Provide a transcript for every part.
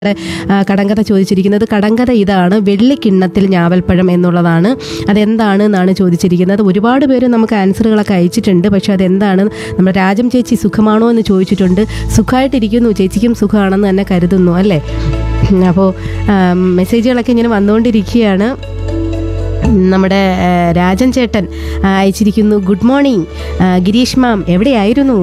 ആ, കടങ്കഥ ചോദിച്ചിരിക്കുന്നത് കടങ്കഥ ഇതാണ് വെള്ളിക്കിണ്ണത്തിൽ ഞാവൽപ്പഴം എന്നുള്ളതാണ് അതെന്താണ് എന്നാണ് ചോദിച്ചിരിക്കുന്നത് ഒരുപാട് പേര് നമുക്ക് ആൻസറുകളൊക്കെ അയച്ചിട്ടുണ്ട് പക്ഷെ അതെന്താണ് നമ്മുടെ രാജം ചേച്ചി സുഖമാണോ എന്ന് ചോദിച്ചിട്ടുണ്ട് സുഖമായിട്ടിരിക്കുന്നു ചേച്ചിക്കും സുഖമാണെന്ന് തന്നെ കരുതുന്നു അല്ലേ അപ്പോൾ മെസ്സേജുകളൊക്കെ ഇങ്ങനെ വന്നുകൊണ്ടിരിക്കുകയാണ് നമ്മുടെ ആ, രാജൻ ചേട്ടൻ ആ, അയച്ചിരിക്കുന്നു ഗുഡ് മോർണിംഗ് ആ, ഗിരീഷ് മാം എവിടെയായിരുന്നു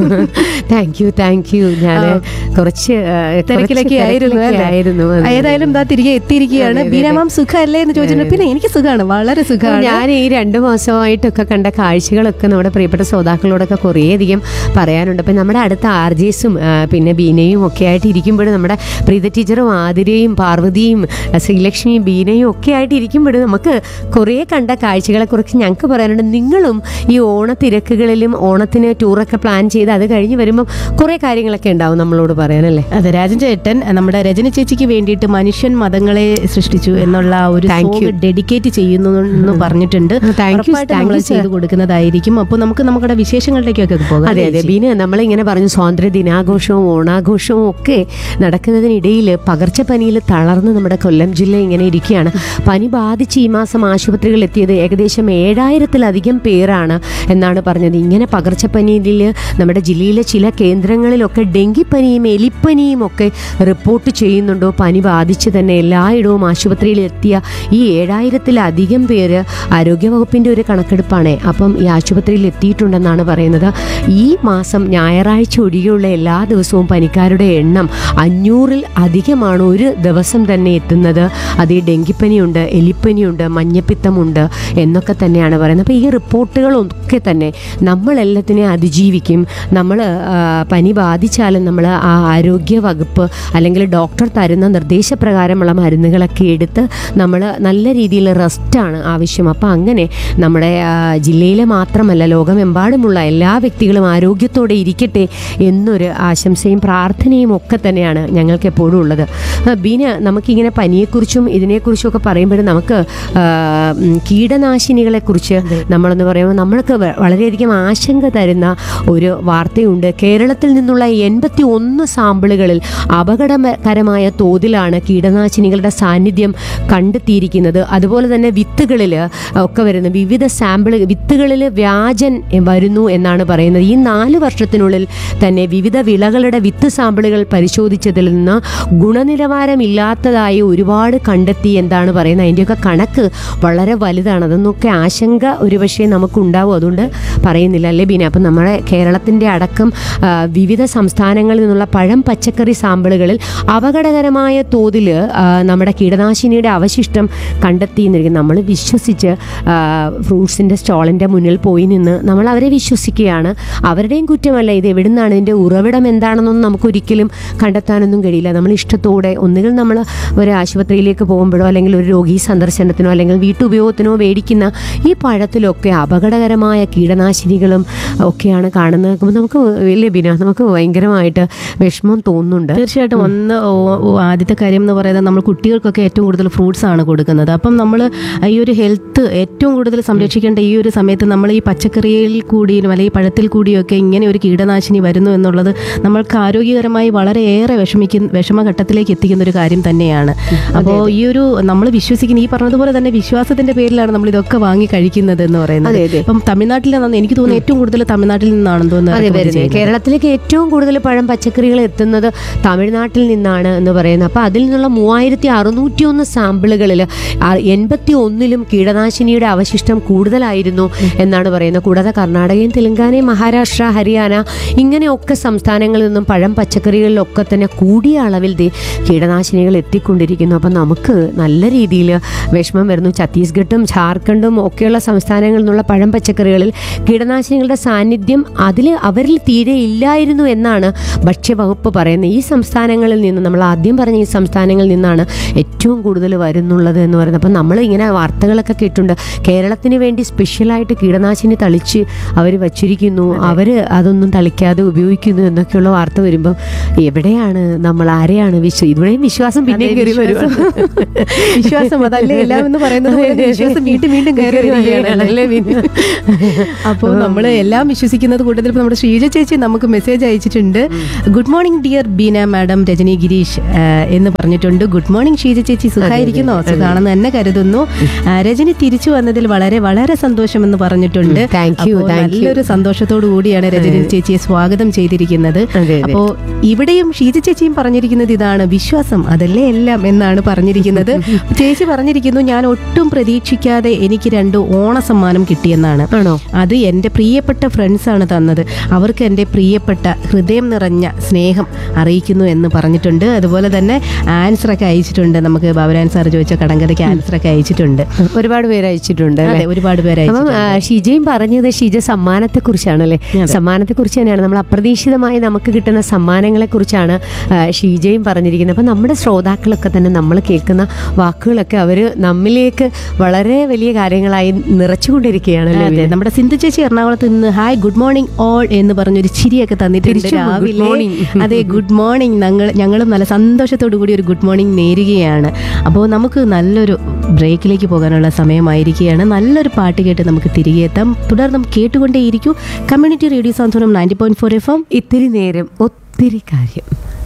താങ്ക് യു താങ്ക് യു ഞാൻ കുറച്ച് ആ, കുറച്ച് തിരക്കിലൊക്കെ ആയിരുന്നു തിരക്കിലൊക്കെ അല്ലേ? ആയിരുന്നു അതെ. ഏതായാലും ദാ തിരികെ എത്തിയിരിക്കുകയാണ് അതെ, അതെ, ബീന മാം സുഖമല്ലേ എന്ന് ചോദിച്ചിട്ടുണ്ട് പിന്നെ എനിക്ക് സുഖമാണ് വളരെ സുഖമാണ് ഞാൻ ഈ രണ്ട് മാസമായിട്ടൊക്കെ കണ്ട കാഴ്ചകളൊക്കെ നമ്മുടെ പ്രിയപ്പെട്ട ശ്രോതാക്കളോടൊക്കെ കുറേയധികം പറയാനുണ്ട് അപ്പം നമ്മുടെ അടുത്ത ആർ ജെസും പിന്നെ ബീനയും ഒക്കെ ആയിട്ട് ഇരിക്കുമ്പോൾ നമ്മുടെ പ്രീത ടീച്ചറും ആതിരയും പാർവതിയും ആ, ശ്രീലക്ഷ്മിയും ബീനയും ഒക്കെ ആയിട്ട് ഇരിക്കുമ്പോൾ നമുക്ക് കുറേ കണ്ട കാഴ്ചകളെക്കുറിച്ച് ഞങ്ങൾക്ക് പറയാനുണ്ട് നിങ്ങളും ഈ ഓണത്തിരക്കുകളിലും ഓണത്തിന് ടൂറൊക്കെ പ്ലാൻ ചെയ്ത് അത് കഴിഞ്ഞ് വരുമ്പം കുറേ കാര്യങ്ങളൊക്കെ ഉണ്ടാവും നമ്മളോട് പറയാനല്ലേ അതെ രാജൻ ചേട്ടൻ നമ്മുടെ രജനി ചേച്ചിക്ക് വേണ്ടിയിട്ട് മനുഷ്യൻ മതങ്ങളെ സൃഷ്ടിച്ചു എന്നുള്ള ഒരു Thank you. ഡെഡിക്കേറ്റ് ചെയ്യുന്നു എന്ന് പറഞ്ഞിട്ടുണ്ട് Thank you, ഉറപ്പായിട്ടും thank നമ്മൾ you, sir. ചെയ്തു കൊടുക്കുന്നതായിരിക്കും അപ്പോൾ നമുക്ക് നമ്മുടെ വിശേഷങ്ങളിലേക്കൊക്കെ പോകാം അതെ അതെ ബീന നമ്മളിങ്ങനെ പറഞ്ഞു സ്വാതന്ത്ര്യ ദിനാഘോഷവും ഓണാഘോഷവും ഒക്കെ നടക്കുന്നതിനിടയിൽ പകർച്ചപ്പനിയിൽ തളർന്ന് നമ്മുടെ കൊല്ലം ജില്ല ഇങ്ങനെ ഇരിക്കുകയാണ് പനി ബാധിച്ച് ഈ മാസം ആശുപത്രികളിൽ എത്തിയത് ഏകദേശം ഏഴായിരത്തിലധികം പേരാണ് എന്നാണ് പറഞ്ഞത് ഇങ്ങനെ പകർച്ചപ്പനിയിൽ നമ്മുടെ ജില്ലയിലെ ചില കേന്ദ്രങ്ങളിലൊക്കെ ഡെങ്കിപ്പനിയും എലിപ്പനിയും ഒക്കെ റിപ്പോർട്ട് ചെയ്യുന്നുണ്ടോ പനി ബാധിച്ച് തന്നെ എല്ലായിടവും ആശുപത്രിയിൽ എത്തിയ ഈ ഏഴായിരത്തിലധികം പേര് ആരോഗ്യവകുപ്പിൻ്റെ ഒരു കണക്കെടുപ്പാണ് അപ്പം ഈ ആശുപത്രിയിൽ എത്തിയിട്ടുണ്ടെന്നാണ് പറയുന്നത് ഈ മാസം ഞായറാഴ്ച ഒഴികെയുള്ള എല്ലാ ദിവസവും പനിക്കാരുടെ എണ്ണം അഞ്ഞൂറിൽ അധികമാണ് ഒരു ദിവസം തന്നെ എത്തുന്നത് അത് ഈ ഡെങ്കിപ്പനിയുണ്ട് എലിപ്പനിയുണ്ട് മഞ്ഞപ്പിത്തമുണ്ട് എന്നൊക്കെ തന്നെയാണ് പറയുന്നത് അപ്പോൾ ഈ റിപ്പോർട്ടുകളൊക്കെ തന്നെ നമ്മളെല്ലാത്തിനെയും അതിജീവിക്കും നമ്മൾ പനി ബാധിച്ചാലും നമ്മൾ ആ ആരോഗ്യ വകുപ്പ് അല്ലെങ്കിൽ ഡോക്ടർ തരുന്ന നിർദ്ദേശപ്രകാരമുള്ള മരുന്നുകളൊക്കെ എടുത്ത് നമ്മൾ നല്ല രീതിയിൽ റെസ്റ്റാണ് ആവശ്യം അപ്പോൾ അങ്ങനെ നമ്മുടെ ആ, ജില്ലയിലെ മാത്രമല്ല ലോകമെമ്പാടുമുള്ള എല്ലാ വ്യക്തികളും ആരോഗ്യത്തോടെ ഇരിക്കട്ടെ എന്നൊരു ആശംസയും പ്രാർത്ഥനയും ഒക്കെ തന്നെയാണ് ഞങ്ങൾക്ക് എപ്പോഴും ഉള്ളത് ആ, ബീന നമുക്കിങ്ങനെ പനിയെക്കുറിച്ചും ഇതിനെക്കുറിച്ചും ഒക്കെ പറയുമ്പോൾ നമുക്ക് ആ, ഉം, കീടനാശിനികളെക്കുറിച്ച് നമ്മളെന്ന് പറയുമ്പോൾ നമ്മൾക്ക് വ- വളരെയധികം ആശങ്ക തരുന്ന ഒരു വാർത്തയുണ്ട് കേരളത്തിൽ നിന്നുള്ള എൺപത്തി ഒന്ന് സാമ്പിളുകളിൽ അപകടകരമായ തോതിലാണ് കീടനാശിനികളുടെ സാന്നിധ്യം കണ്ടെത്തിയിരിക്കുന്നത് അതുപോലെ തന്നെ വിത്തുകളിൽ ഒക്കെ വരുന്ന വിവിധ സാമ്പിൾ വിത്തുകളിൽ വ്യാജൻ വരുന്നു എന്നാണ് പറയുന്നത് ഈ നാല് വർഷത്തിനുള്ളിൽ തന്നെ വിവിധ വിളകളുടെ വിത്ത് സാമ്പിളുകൾ പരിശോധിച്ചതിൽ നിന്ന് ഗുണനിലവാരമില്ലാത്തതായി ഒരുപാട് കണ്ടെത്തി എന്താണ് പറയുന്നത് അതിൻ്റെയൊക്കെ കണക്ക് വളരെ വലുതാണ് അതൊന്നൊക്കെ ആശങ്ക ഒരുപക്ഷെ നമുക്കുണ്ടാവും അതുകൊണ്ട് പറയുന്നില്ല അല്ലേ ബീന അപ്പം നമ്മുടെ കേരളത്തിൻ്റെ അടക്കം ആ, വിവിധ സംസ്ഥാനങ്ങളിൽ നിന്നുള്ള പഴം പച്ചക്കറി സാമ്പിളുകളിൽ അപകടകരമായ തോതിൽ നമ്മുടെ കീടനാശിനിയുടെ അവശിഷ്ടം കണ്ടെത്തിയെന്നിരിക്കും നമ്മൾ വിശ്വസിച്ച് ഫ്രൂട്ട്സിൻ്റെ സ്റ്റാളിൻ്റെ മുന്നിൽ പോയി നിന്ന് നമ്മൾ അവരെ വിശ്വസിക്കുകയാണ് അവരുടെയും കുറ്റമല്ല ഇത് എവിടുന്നാണ് ഇതിൻ്റെ ഉറവിടം എന്താണെന്നൊന്നും നമുക്കൊരിക്കലും കണ്ടെത്താനൊന്നും കഴിയില്ല നമ്മൾ ഇഷ്ടത്തോടെ ഒന്നുകിൽ നമ്മൾ ഒരു ആശുപത്രിയിലേക്ക് പോകുമ്പോഴോ അല്ലെങ്കിൽ ഒരു രോഗി സന്ദർശനത്തിനോ അല്ലെങ്കിൽ വീട്ടുപയോഗത്തിനോ മേടിക്കുന്ന ഈ പഴത്തിലൊക്കെ അപകടകരമായ കീടനാശിനികളും ഒക്കെയാണ് കാണുന്നത് അപ്പോൾ നമുക്ക് വലിയ ബിന നമുക്ക് ഭയങ്കരമായിട്ട് വിഷമം തോന്നുന്നുണ്ട് തീർച്ചയായിട്ടും ഒന്ന് ഓ- ഓ- ആദ്യത്തെ കാര്യം എന്ന് പറയുന്നത് നമ്മൾ കുട്ടികൾക്കൊക്കെ ഏറ്റവും കൂടുതൽ ഫ്രൂട്ട്സ് ആണ് കൊടുക്കുന്നത് അപ്പം നമ്മൾ ഈ ഒരു ഹെൽത്ത് ഏറ്റവും കൂടുതൽ സംരക്ഷിക്കേണ്ട ഈ ഒരു സമയത്ത് നമ്മൾ ഈ പച്ചക്കറിയിൽ കൂടിയും അല്ലെങ്കിൽ പഴത്തിൽ കൂടിയൊക്കെ ഇങ്ങനെ ഒരു കീടനാശിനി വരുന്നു എന്നുള്ളത് നമ്മൾക്ക് ആരോഗ്യകരമായി വളരെയേറെ വിഷമിക്കുന്ന വിഷമഘട്ടത്തിലേക്ക് എത്തിക്കുന്ന ഒരു കാര്യം തന്നെയാണ് അപ്പോൾ ഈ ഒരു നമ്മൾ വിശ്വസിക്കുന്ന ഈ പറഞ്ഞതുപോലെ തന്നെ വിശ്വാസത്തിന്റെ പേരിലാണ് നമ്മൾ ഇതൊക്കെ വാങ്ങി കഴിക്കുന്നത് എന്ന് പറയുന്നത് അതെ, അതെ. ഇപ്പം തമിഴ്നാട്ടിൽ നിന്നാണ് എനിക്ക് തോന്നുന്നു ഏറ്റവും കൂടുതൽ തമിഴ്നാട്ടിൽ നിന്നാണെന്ന് തോന്നുന്നു അതെ ഇറക്കുമതി വരുന്നത് ചെയ്യുന്നത്. കേരളത്തിലേക്ക് ഏറ്റവും കൂടുതൽ പഴം പച്ചക്കറികൾ എത്തുന്നത് തമിഴ്നാട്ടിൽ നിന്നാണ് എന്ന് പറയുന്നത് അപ്പോൾ അതിൽ നിന്നുള്ള മൂവായിരത്തി അറുന്നൂറ്റി ഒന്ന് സാമ്പിളുകളിൽ എൺപത്തി ഒന്നിലും കീടനാശിനിയുടെ അവശിഷ്ടം കൂടുതലായിരുന്നു എന്നാണ് പറയുന്നത് കൂടാതെ കർണാടകയും തെലങ്കാനയും മഹാരാഷ്ട്ര ഹരിയാന ഇങ്ങനെയൊക്കെ സംസ്ഥാനങ്ങളിൽ നിന്നും പഴം പച്ചക്കറികളിലൊക്കെ തന്നെ കൂടിയ അളവിൽ ദേ കീടനാശിനികൾ എത്തിക്കൊണ്ടിരിക്കുന്നു അപ്പം നമുക്ക് നല്ല രീതിയിൽ വിഷമം വരുന്നു ഛത്തീസ്ഗഡും ജാർഖണ്ഡും ഒക്കെയുള്ള സംസ്ഥാനങ്ങളിൽ നിന്നുള്ള പഴം പച്ചക്കറികളിൽ കീടനാശിനികളുടെ സാന്നിധ്യം അതിൽ അവരിൽ തീരെ ഇല്ലായിരുന്നു എന്നാണ് ഭക്ഷ്യവകുപ്പ് പറയുന്നത് ഈ സംസ്ഥാനങ്ങളിൽ നിന്ന് നമ്മൾ ആദ്യം പറഞ്ഞ ഈ സംസ്ഥാനങ്ങളിൽ നിന്നാണ് ഏറ്റവും കൂടുതൽ വരുന്നുള്ളത് എന്ന് പറയുന്നത് അപ്പം നമ്മൾ ഇങ്ങനെ വാർത്തകളൊക്കെ കേട്ടിട്ടുണ്ട് കേരളത്തിന് വേണ്ടി സ്പെഷ്യലായിട്ട് കീടനാശിനി തളിച്ച് അവർ വച്ചിരിക്കുന്നു അവർ അതൊന്നും തളിക്കാതെ ഉപയോഗിക്കുന്നു എന്നൊക്കെയുള്ള വാർത്ത വരുമ്പം എവിടെയാണ് നമ്മൾ ആരെയാണ് വിശ്വ ഇവിടെ വരുമ്പോഴേ വിശ്വാസം പിന്നെയും അതെ, കയറി വിശ്വാസം. വരുവാണ് വിശ്വാസം അതല്ലേ എല്ലാം എന്ന് പറയുന്നത് പോലെ തന്നെ വിശ്വാസം വീണ്ടും വീണ്ടും കയറി വരികയാണ് അല്ലേ പിന്നെ? അപ്പോൾ നമ്മൾ എല്ലാം വിശ്വസിക്കുന്നത് കൂട്ടത്തിൽ ഇപ്പോൾ നമ്മുടെ ശ്രീജ ചേച്ചി നമുക്ക് മെസ്സേജ് അയച്ചിട്ടുണ്ട് good morning dear Beena madam Rajani Girish ആ, എന്ന് പറഞ്ഞിട്ടുണ്ട് ഗുഡ് മോർണിംഗ് ശ്രീജ ചേച്ചി സുഖമായിരിക്കുന്നോ സുഖാണെന്ന് തന്നെ കരുതുന്നു ആ, രജനി തിരിച്ചു വന്നതിൽ വളരെ വളരെ സന്തോഷമെന്ന് പറഞ്ഞിട്ടുണ്ട് ഉം, thank you, അപ്പോൾ thank you. നല്ലൊരു സന്തോഷത്തോടു കൂടിയാണ് രജനി ചേച്ചിയെ സ്വാഗതം ചെയ്തിരിക്കുന്നത് അതെ, അതെ. അപ്പോൾ ഇവിടെയും ഷീജ ചേച്ചിയും പറഞ്ഞിരിക്കുന്നത് ഇതാണ് വിശ്വാസം അതല്ലേ എല്ലാം എന്നാണ് പറഞ്ഞിരിക്കുന്നത് ചേച്ചി പറഞ്ഞിരിക്കുന്നു ഞാൻ ഒട്ടും പ്രതീക്ഷിക്കാതെ എനിക്ക് രണ്ട് ഓണ സമ്മാനം കിട്ടിയെന്നാണ് ആണോ അത് എൻ്റെ പ്രിയപ്പെട്ട ഫ്രണ്ട്സാണ് തന്നത് അവർക്ക് എൻ്റെ പ്രിയപ്പെട്ട ഹൃദയം നിറഞ്ഞ സ്നേഹം അറിയിക്കുന്നു എന്ന് പറഞ്ഞിട്ടുണ്ട് അതുപോലെ തന്നെ ആൻസറൊക്കെ അയച്ചിട്ടുണ്ട് നമുക്ക് ബാബുരാൻ സാർ ചോദിച്ച കടങ്കഥയ്ക്ക് ആൻസറൊക്കെ അയച്ചിട്ടുണ്ട് ഒരുപാട് പേര് അയച്ചിട്ടുണ്ട് അല്ലേ? അതെ ഒരുപാട് പേര് അപ്പം അയച്ചിട്ടുണ്ട് ആ, ഷിജയും പറഞ്ഞത് ഷിജ സമ്മാനത്തെ കുറിച്ചാണല്ലേ സമ്മാനത്തെ കുറിച്ച് തന്നെയാണ് നമ്മൾ അപ്രതീക്ഷിതമായി നമുക്ക് കിട്ടുന്ന സമ്മാനങ്ങളെ കുറിച്ചാണ് ഷീജയും പറഞ്ഞിരിക്കുന്നത് അപ്പം നമ്മുടെ ശ്രോതാക്കളൊക്കെ തന്നെ നമ്മൾ കേൾക്കുന്ന വാക്കുകളൊക്കെ അവർ നമ്മിലേക്ക് വളരെ വലിയ കാര്യങ്ങളായി നിറച്ചുകൊണ്ടിരിക്കുകയാണല്ലേ അതെ വിനു? നമ്മുടെ സിന്ധു ചേച്ചി എറണാകുളത്ത് നിന്ന് ഹായ് ഗുഡ് മോർണിംഗ് ഓൾ എന്ന് പറഞ്ഞൊരു ചിരിയൊക്കെ തന്നിട്ടുണ്ട് തിരിച്ചും good രാവിലെ morning. അതെ ഗുഡ് മോർണിംഗ് ഞങ്ങൾ ഞങ്ങളും നല്ല സന്തോഷത്തോടു കൂടി ഒരു ഗുഡ് മോർണിംഗ് നേരുകയാണ് അപ്പോൾ നമുക്ക് നല്ലൊരു ബ്രേക്കിലേക്ക് പോകാനുള്ള സമയമായിരിക്കുകയാണ് നല്ലൊരു പാട്ട് കേട്ട് നമുക്ക് തിരികെ എത്താം തുടർന്നും കേട്ടുകൊണ്ടേയിരിക്കൂ community radio Santhwanam ninety point four F M ഇത്തിരി നേരം ഒത്തിരി കാര്യം